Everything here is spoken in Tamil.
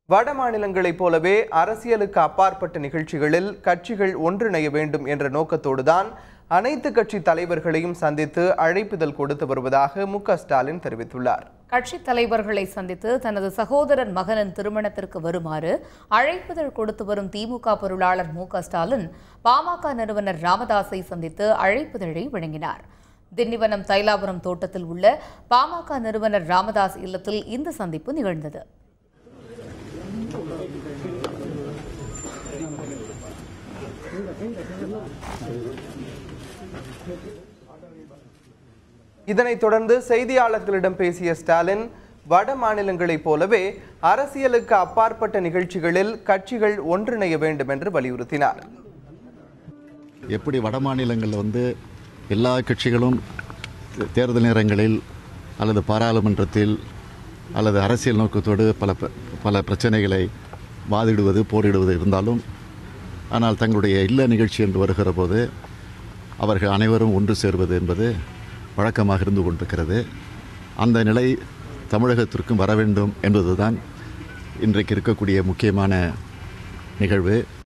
வட மாநிலங்களைப் போலவே அரசியலுக்கு அப்பாற்பட்ட நிகழ்ச்சிகளில் கட்சிகள் ஒன்றிணைய வேண்டும் என்ற நோக்கத்தோடுதான் அனைத்து கட்சி தலைவர்களையும் சந்தித்து அழைப்புதல் கொடுத்து வருவதாக மு க ஸ்டாலின் தெரிவித்துள்ளார் கட்சித் தலைவர்களை சந்தித்து தனது சகோதரன் மகனின் திருமணத்திற்கு வருமாறு அழைப்புதழ் கொடுத்து வரும் திமுக பொருளாளர் மு க ஸ்டாலின் பாமக நிறுவனர் ராமதாஸை சந்தித்து அழைப்புதழை வழங்கினார் திண்டிவனம் தைலாபுரம் தோட்டத்தில் உள்ள பாமக நிறுவனர் ராமதாஸ் இல்லத்தில் இந்த சந்திப்பு நிகழ்ந்தது இதனைத் தொடர்ந்து செய்தியாளர்களிடம் பேசிய ஸ்டாலின் வட மாநிலங்களைப் போலவே அரசியலுக்கு அப்பாற்பட்ட நிகழ்ச்சிகளில் கட்சிகள் ஒன்றிணைய வேண்டும் என்று வலியுறுத்தினார் எப்படி வட மாநிலங்களில் வந்து எல்லா கட்சிகளும் தே- தேர்தல் நேரங்களில் அல்லது பாராளுமன்றத்தில் அல்லது அரசியல் நோக்கத்தோடு பல ப- பல பிரச்சனைகளை வாதிடுவது போரிடுவது இருந்தாலும் ஆனால் தங்களுடைய இல்ல நிகழ்ச்சி என்று வருகிற போது அவர்கள் அனைவரும் ஒன்று சேர்வது என்பது வழக்கமாக இருந்து கொண்டிருக்கிறது அந்த நிலை தமிழகத்திற்கும் வர வேண்டும் என்பதுதான் இன்றைக்கு இருக்கக்கூடிய முக்கியமான நிகழ்வு